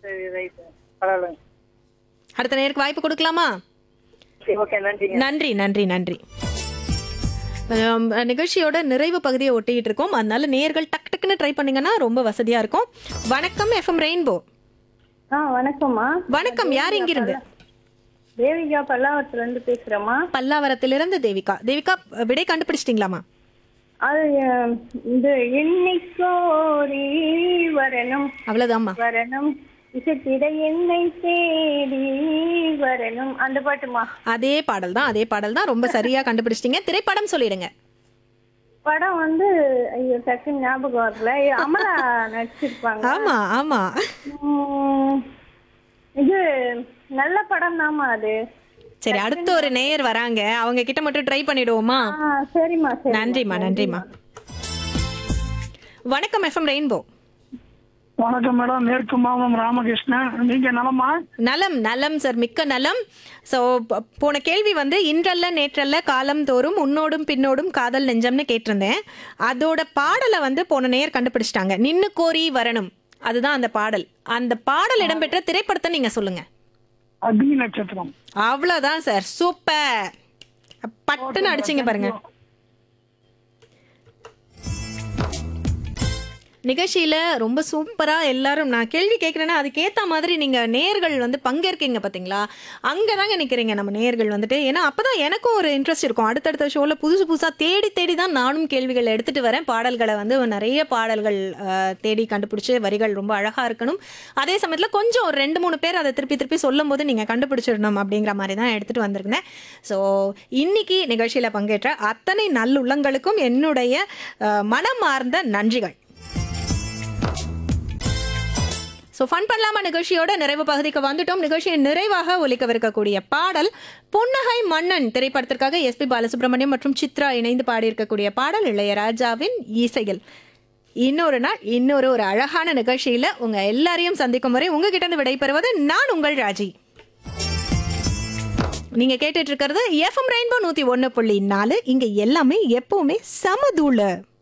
சரி ரைட் பரவாயில்ல அடுத்த நேருக்கு வாய்ப்பு கொடுக்கலாமா சரி ஓகே நன்றிங்க நன்றி நன்றி நன்றி ஆம், நிகழ்ச்சியோட நிறைவு பகுதியை ஒட்டிக்கிட்டு இருக்கோம் அதனால நேர்கள் டக் டக்குன்னு ட்ரை பண்ணீங்கன்னா ரொம்ப வசதியா இருக்கும் வணக்கம் எஃப்எம் ரெயின்போ ஆ வணக்கம்மா வணக்கம் யார் இங்கிருந்து தேவிகா பல்லாவரத்துல இருந்து பேசுறேம்மா பல்லாவரத்திலிருந்து தேவிகா தேவிகா விடை கண்டுபிடிச்சிட்டீங்களாமா அது அஹ், இந்த எண்ணிக்கோரி வரணும் அவ்வளவுதாம்மா வரணும் இசைத்திட என்னை தேடி வரணும் அந்த பாட்டுமா அதே பாடல் தான் அதே பாடல் தான் ரொம்ப சரியா கண்டுபிடிச்சிட்டீங்க திரைப்படம் சொல்லிடுங்க படம் வந்து ஐயோ டக்குன்னு ஞாபகம் வரல அமலா நடிச்சிருப்பாங்க ஆமா ஆமா உம், இது நல்ல படம் தாம்மா அது சரி அடுத்து ஒரு நேயர் வராங்க அவங்க கிட்ட மட்டும் ட்ரை பண்ணிடுவோமா ஆ சரிம்மா சரி நன்றிம்மா நன்றிம்மா வணக்கம் எஃப்எம் ரெயின்போ வணக்கம் மேடம் மேற்கு மாவட்டம் ராமகிருஷ்ணன் நீங்க நலமா நலம் நலம் சார் மிக்க நலம் ஸோ போன கேள்வி வந்து இன்றல்ல நேற்றல்ல காலம் தோறும் உன்னோடும் பின்னோடும் காதல் நெஞ்சம்னு கேட்டிருந்தேன் அதோட பாடலை வந்து போன நேயர் கண்டுபிடிச்சிட்டாங்க நின்னு கோரி வரணும் அதுதான் அந்த பாடல் அந்த பாடல் இடம்பெற்ற திரைப்படத்தை நீங்க சொல்லுங்க அக்னி நட்சத்திரம் அவ்வளோதான் சார் சூப்பர் பட்டுன்னு அடிச்சிங்க பாருங்க நிகழ்ச்சியில ரொம்ப சூப்பரா எல்லாரும் நான் கேள்வி கேட்குறேன்னா அதுக்கேத்த மாதிரி நீங்க நேர்கள் வந்து பங்கேற்கீங்க பாத்தீங்களா அங்கதாங்க நிக்கிறீங்க நம்ம நேர்கள் வந்துட்டு ஏன்னா அப்பதான் எனக்கும் ஒரு இன்ட்ரெஸ்ட் இருக்கும் அடுத்தடுத்த ஷோல புதுசு புதுசா தேடி தேடி தான் நானும் கேள்விகள் எடுத்துட்டு வரேன் பாடல்களை வந்து நிறைய பாடல்கள் அஹ், தேடி கண்டுபிடிச்சு வரிகள் ரொம்ப அழகா இருக்கணும் அதே சமயத்துல கொஞ்சம் ஒரு ரெண்டு மூணு பேர் அதை திருப்பி திருப்பி சொல்லும் போது நீங்க கண்டுபிடிச்சிடணும் அப்படிங்கிற மாதிரி தான் எடுத்துட்டு வந்திருந்தேன் ஸோ இன்னைக்கு நிகழ்ச்சியில பங்கேற்ற அத்தனை நல்லுள்ளங்களுக்கும் என்னுடைய அஹ், மனமார்ந்த நன்றிகள் ஸோ ஃபன் பண்ணலாமா நிகழ்ச்சியோட நிறைவு பகுதிக்கு வந்துட்டோம் நிகழ்ச்சியின் நிறைவாக ஒலிக்கவிருக்கக்கூடிய பாடல் புன்னகை மன்னன் திரைப்படத்திற்காக எஸ்பி பாலசுப்ரமணியம் மற்றும் சித்ரா இணைந்து பாடியிருக்கக்கூடிய பாடல் இளையராஜாவின் இசையில் இன்னொரு நாள் இன்னொரு ஒரு அழகான நிகழ்ச்சியில உங்க எல்லாரையும் சந்திக்கும் வரை உங்ககிட்ட இருந்து விடைபெறுவது நான் உங்கள் ராஜி நீங்க கேட்டுட்டு இருக்கிறது எஃப்எம் ரெயின்போ நூத்தி ஒன்னு புள்ளி நாலு இங்க எல்லாமே எப்பவுமே சமதூள